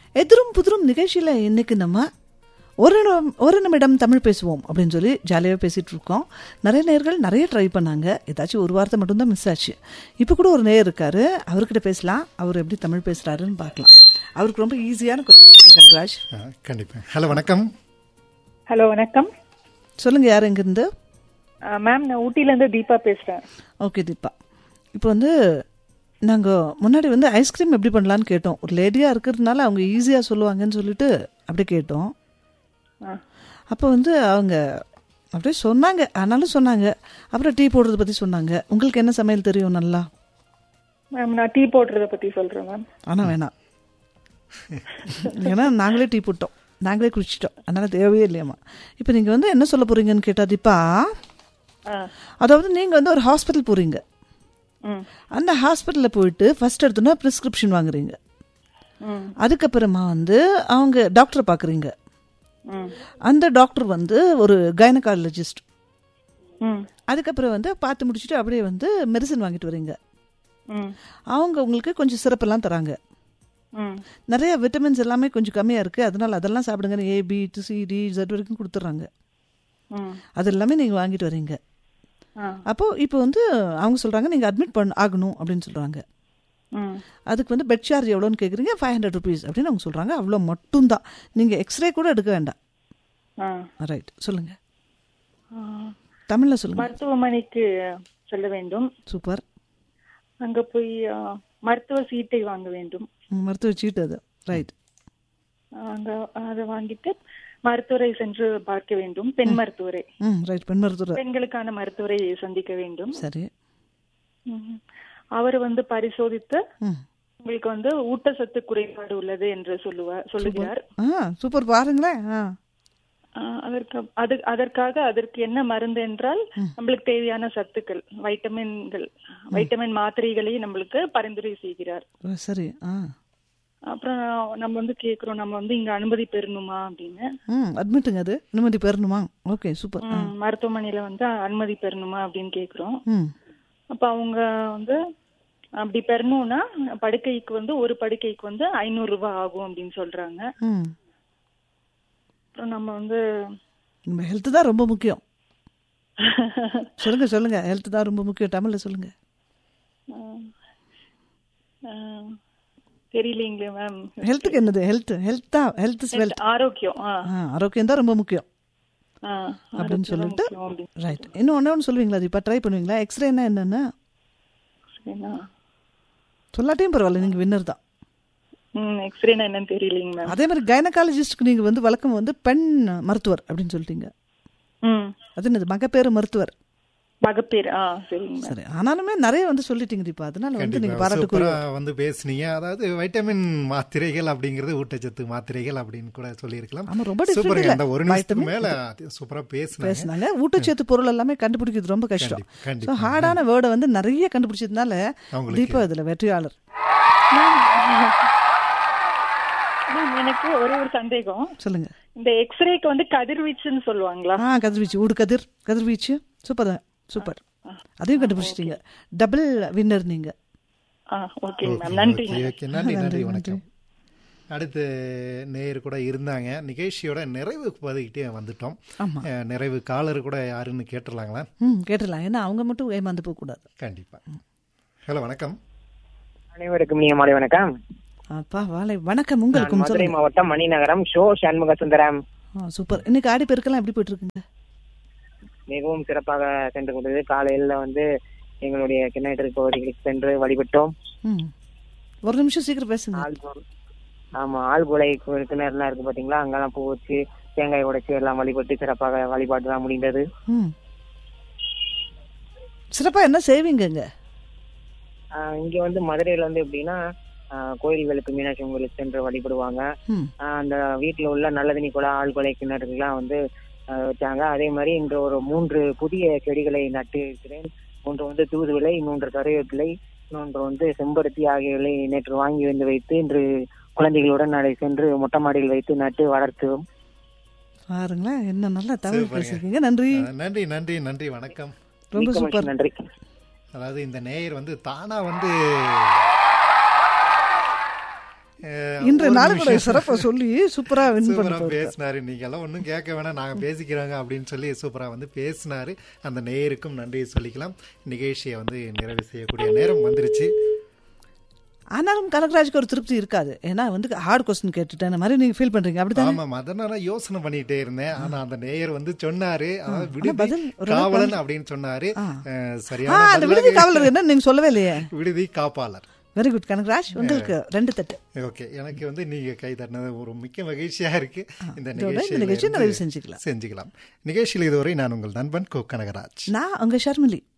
எதிரும் புதிரும் நிகழ்ச்சியில் இன்னைக்கு நம்ம ஒரு நிமிடம் ஒரு நிமிடம் தமிழ் பேசுவோம் அப்படின்னு சொல்லி ஜாலியாக பேசிகிட்டு இருக்கோம் நிறைய நேர்கள் நிறைய ட்ரை பண்ணாங்க ஏதாச்சும் ஒரு வார்த்தை மட்டும்தான் மிஸ் ஆச்சு இப்போ கூட ஒரு நேயர் இருக்காரு அவர்கிட்ட பேசலாம் அவர் எப்படி தமிழ் பேசுகிறாருன்னு பார்க்கலாம் அவருக்கு ரொம்ப ஈஸியான கொஸ்டின் ராஜ் ஆ, கண்டிப்பா ஹலோ வணக்கம் ஹலோ வணக்கம் சொல்லுங்கள் யார் எங்கேருந்து மேம் நான் ஊட்டிலேருந்து தீபா பேசுகிறேன் ஓகே தீபா இப்போ வந்து நாங்கள் முன்னாடி வந்து ஐஸ்கிரீம் எப்படி பண்ணலான்னு கேட்டோம் ஒரு லேடியாக இருக்கிறதுனால அவங்க ஈஸியாக சொல்லுவாங்கன்னு சொல்லிட்டு அப்படி கேட்டோம் அப்போ வந்து அவங்க அப்படியே சொன்னாங்க ஆனாலும் சொன்னாங்க அப்புறம் டீ போடுறத பற்றி சொன்னாங்க உங்களுக்கு என்ன சமையல் தெரியும் நல்லா மேம் நான் டீ போடுறத பற்றி சொல்கிறேன் மேம் ஆனால் வேணாம் ஏன்னா நாங்களே டீ போட்டோம் நாங்களே குடிச்சிட்டோம் அதனால் தேவையே இல்லையாம்மா இப்போ நீங்கள் வந்து என்ன சொல்ல போகிறீங்கன்னு கேட்டால் தீபா ஆ அதாவது நீங்கள் வந்து ஒரு ஹாஸ்பிட்டல் போகிறீங்க ம் அந்த ஹாஸ்பிட்டலில் போயிட்டு ஃபர்ஸ்ட் எடுத்தோன்னா ப்ரிஸ்கிரிப்ஷன் வாங்குறீங்க ம் அதுக்கப்புறமா வந்து அவங்க டாக்டரை பார்க்குறீங்க ம் அந்த டாக்டர் வந்து ஒரு கைனகாலஜிஸ்ட் ம் அதுக்கப்புறம் வந்து பார்த்து முடிச்சுட்டு அப்படியே வந்து மெடிசன் வாங்கிட்டு வரீங்க ம் அவங்க உங்களுக்கு கொஞ்சம் சிறப்பெல்லாம் தராங்க ம் நிறைய விட்டமின்ஸ் எல்லாமே கொஞ்சம் கம்மியாக இருக்குது அதனால் அதெல்லாம் சாப்பிடுங்க A B to C D Z வரைக்கும் கொடுத்துட்றாங்க ம் அது எல்லாமே நீங்கள் வாங்கிட்டு வரீங்க ஆ அப்போது இப்போ வந்து அவங்க சொல்கிறாங்க நீங்கள் அட்மிட் பண்ண ஆகணும் அப்படின்னு சொல்கிறாங்க ம் அதுக்கு வந்து பெட் சார்ஜ் எவ்வளோன்னு கேட்குறீங்க ஃபைவ் ஹண்ட்ரட் ருபீஸ் அப்படின்னு அவங்க சொல்கிறாங்க அவ்வளோ மட்டும்தான் நீங்கள் எக்ஸ்ரே கூட எடுக்க வேண்டாம் ஆ ரைட் சொல்லுங்கள் ஆ. தமிழில் சொல்லுங்கள் மருத்துவமனைக்கு செல்ல வேண்டும் சூப்பர் அங்கே போய் ஆ, மருத்துவ சீட்டை வாங்க வேண்டும் ம், மருத்துவ சீட்டு அது ரைட் அங்கே அதை வாங்கிட்டு மருத்துவரை சென்று பார்க்க வேண்டும் பெண் மருத்துவரை ம் ரைட் பெண் மருத்துவர் பெண்களுக்கான மருத்துவரை சந்திக்க வேண்டும் சரி ம். அவர் வந்து பரிசோதித்து ம் உங்களுக்கு வந்து ஊட்டச்சத்து குறைபாடு உள்ளது என்று சொல்லுவார் சொல்லுகிறார் ஆ சூப்பர் பாருங்களேன் ஆ ஆஹ் அதற்கு அது அதற்காக அதற்கு என்ன மருந்து என்றால் நம்மளுக்கு தேவையான சத்துக்கள் வைட்டமின்கள் வைட்டமின் மாத்திரைகளை நம்மளுக்கு பரிந்துரை செய்கிறார் ஓ, சரி ஆ அப்புறம் நம்ம வந்து கேக்குறோம் நம்ம வந்து இங்க அனுமதி பெறணுமா அப்படின்னு ம் அட்மிட்டுங்க அது அனுமதி பெறணுமா ஓகே சூப்பர் ம், மருத்துவமனையில வந்து அனுமதி பெறணுமா அப்படின்னு கேக்குறோம் ம் அப்ப அவங்க வந்து அப்படி பெறணும்னா படுக்கைக்கு வந்து ஒரு படுக்கைக்கு வந்து ஐநூறு ரூபாய் ஆகும் அப்படின்னு சொல்றாங்க ம் அப்புறம் நம்ம வந்து நம்ம ஹெல்த்து தான் ரொம்ப முக்கியம் சொல்லுங்க சொல்லுங்க ஹெல்த் தான் ரொம்ப முக்கியம் தமிழில் சொல்லுங்க ஆஹ், ஆஹ், தெரியலீங்களே மேம் ஹெல்த்துக்கு என்னது ஹெல்த் ஹெல்த் தான் ஹெல்த் இஸ் வெல்த் ஆரோக்கியம் ஆ ஆ ஆரோக்கியம் தான் ரொம்ப முக்கியம் ஆ, அப்படின்னு ஆரோக்கியம் சொல்லிட்டு முக்கியம் அப்படின்னு. ரைட் இன்னும் ஒன்று ஒன்று சொல்லுவீங்களா அது இப்போ ட்ரை பண்ணுவீங்களா எக்ஸ்ரேனா என்னென்ன சரிண்ணா சொல்லாட்டையும் பரவாயில்ல நீங்கள் வின்னர் தான் ம் எக்ஸ்ரேனா என்னன்னு தெரியலீங்க மேம் அதே மாதிரி கைனகாலஜிஸ்ட்க்கு நீங்கள் வந்து வழக்கம் வந்து பெண் மருத்துவர் அப்படின்னு சொல்லிட்டீங்க ம் அது என்னது மகப்பேறு மருத்துவர் மகப்பேர் ஆ சரிங்க மேம் சரி ஆனாலுமே நிறைய வந்து சொல்லிட்டீங்க தீபா அதனால வந்து நீங்க கண்டிப்பா பாராட்டுக்குரிய சூப்பரா வந்து பேசுனீங்க அதாவது வைட்டமின் மாத்திரைகள் அப்படிங்கிறது ஊட்டச்சத்து மாத்திரைகள் அப்படின்னு கூட சொல்லியிருக்கலாம் ஆமா, ரொம்ப different சூப்பருங்க இல்ல. அந்த ஒரு நிமிஷத்துக்கு மேல அது சூப்பரா பேசுனாங்க பேசினாங்க ஊட்டச்சத்து பொருள் எல்லாமே கண்டுபிடிக்கிறது ரொம்ப கஷ்டம் கண்டிப்பா, கண்டிப்பா. ஸோ ஹார்டான வேர்டை வந்து நிறைய கண்டுபிடிச்சதுனால அவங்களுக்கு- தீபா இதுல வெற்றியாளர் மேம், எனக்கு ஒரே ஒரு சந்தேகம் சொல்லுங்க இந்த எக்ஸ்ரேக்கு வந்து கதிர்வீச்சுன்னு சொல்லுவாங்களா ஆ கதிர்வீச்சு ஊடு கதிர் கதிர்வீச்சு சூப்பர் தான் சூப்பர் அதையும் கண்டுபிடிச்சிட்டீங்க டபுள் வின்னர் நீங்க ஆ ஓகேங்க மேம் நன்றிங்க ஓகே, ஓகே. நன்றி நன்றி வணக்கம் அடுத்து நேயர் கூட இருந்தாங்க நிகழ்ச்சியோட நிறைவு பகுதிக்கிட்டே வந்துட்டோம் ஆமா. அஹ், நிறைவு காலர் கூட யாருன்னு கேட்டுடலாங்களா ம் கேட்டுடலாம் ஏன்னா அவங்க மட்டும் ஏமாந்து போக கூடாது கண்டிப்பா ஹலோ வணக்கம் அனைவருக்கும் இனிய மாலை வணக்கம் அப்பா வாழை வணக்கம் நான் உங்களுக்கும் மதுரை சொல்லுங்க மாவட்டம் மணிநகரம் ஷோ சண்முக சுந்தரம் ஆ, சூப்பர் இன்னைக்கு ஆடி பெருக்கெல்லாம் எப்படி போயிட்டு இருக்குங்க மிகவும் சிறப்பாக சென்று கொண்டது காலையில வந்து எங்களுடைய கிணற்று பகுதிகளுக்கு சென்று வழிபட்டோம் ம் ஒரு நிமிஷம் சீக்கிரம் பேசுங்க ஆழ்பூர் ஆமா ஆழ்புலை கிணறுலாம் இருக்கு பாத்தீங்களா அங்கெல்லாம் பூ வச்சு தேங்காய் உடைச்சு எல்லாம் வழிபட்டு சிறப்பாக வழிபாடுலாம் முடிந்தது ம் சிறப்பா என்ன செய்வீங்கங்க ஆஹ் இங்க வந்து மதுரையில வந்து எப்படின்னா ஆஹ் கோயில்களுக்கு மீனாட்சி கோயிலுக்கு சென்று வழிபடுவாங்க ம் ஆஹ் அந்த வீட்டுல உள்ள நல்லதண்ணி குளம் ஆழ்கொலை கிணறுலாம் வந்து ஆஹ் வச்சாங்க அதே மாதிரி இன்று ஒரு மூன்று புதிய செடிகளை நட்டு இருக்கிறேன் ஒன்று வந்து தூதுவிலை இன்னொன்று கருவேப்பிலை இன்னொன்று வந்து செம்பருத்தி ஆகியவை நேற்று வாங்கி வந்து வைத்து இன்று குழந்தைகளுடன் நாளை சென்று மொட்டை மாடியில் வைத்து நட்டு வளர்த்தோம் பாருங்களேன் என்ன நல்லா தமிழ் சூப்பருங்க. பேசியிருக்கீங்க நன்றி அஹ், நன்றி நன்றி நன்றி வணக்கம் ரொம்ப மிக்க மகிழ்ச்சி, சூப்பர் நன்றி அதாவது இந்த நேயர் வந்து தானா வந்து அஹ், இன்று நாளுடைய சிறப்பை சொல்லி சூப்பரா வின் பண்ணி சூப்பரா பேசினாரு நீங்க எல்லாம் ஒன்றும் கேட்க வேணாம் நாங்க பேசிக்கிறாங்க அப்படின்னு சொல்லி சூப்பரா வந்து பேசினாரு அந்த நேயருக்கும் நன்றியை சொல்லிக்கலாம் நிகழ்ச்சியை வந்து நிறைவு செய்யக்கூடிய நேரம் வந்துருச்சு ஆனாலும் கனகராஜுக்கு ஒரு திருப்தி இருக்காது ஏன்னா வந்து ஹார்ட் கொஸ்டின் கேட்டுட்டேன் மாதிரி நீங்க ஃபீல் பண்றீங்க அப்படித்தானே ஆமா அதனால யோசனை பண்ணிட்டே இருந்தேன் ஆனா அந்த நேயர் வந்து சொன்னாரு அதாவது விடுதி பதில் ஒரு காவலன் அப்படின்னு சொன்னாரு அஹ், ஆ சரியான அந்த விடுதி காவலர் என்ன நீங்க சொல்லவே இல்லையே விடுதி காப்பாளர் வெரி குட் கனகராஜ் உங்களுக்கு ரெண்டு தட்டு ஓகே எனக்கு வந்து நீங்க கை தட்டினது ஒரு மிக்க மகிழ்ச்சியா இருக்கு இந்த இதோட இந்த நிகழ்ச்சியை நிகழ்ச்சியில நிறைவு இருந்து செஞ்சுக்கலாம் செஞ்சுக்கலாம் நிகழ்ச்சியில் இதுவரை நான் உங்கள் நண்பன் கோ கனகராஜ் நான் உங்க ஷர்மிலி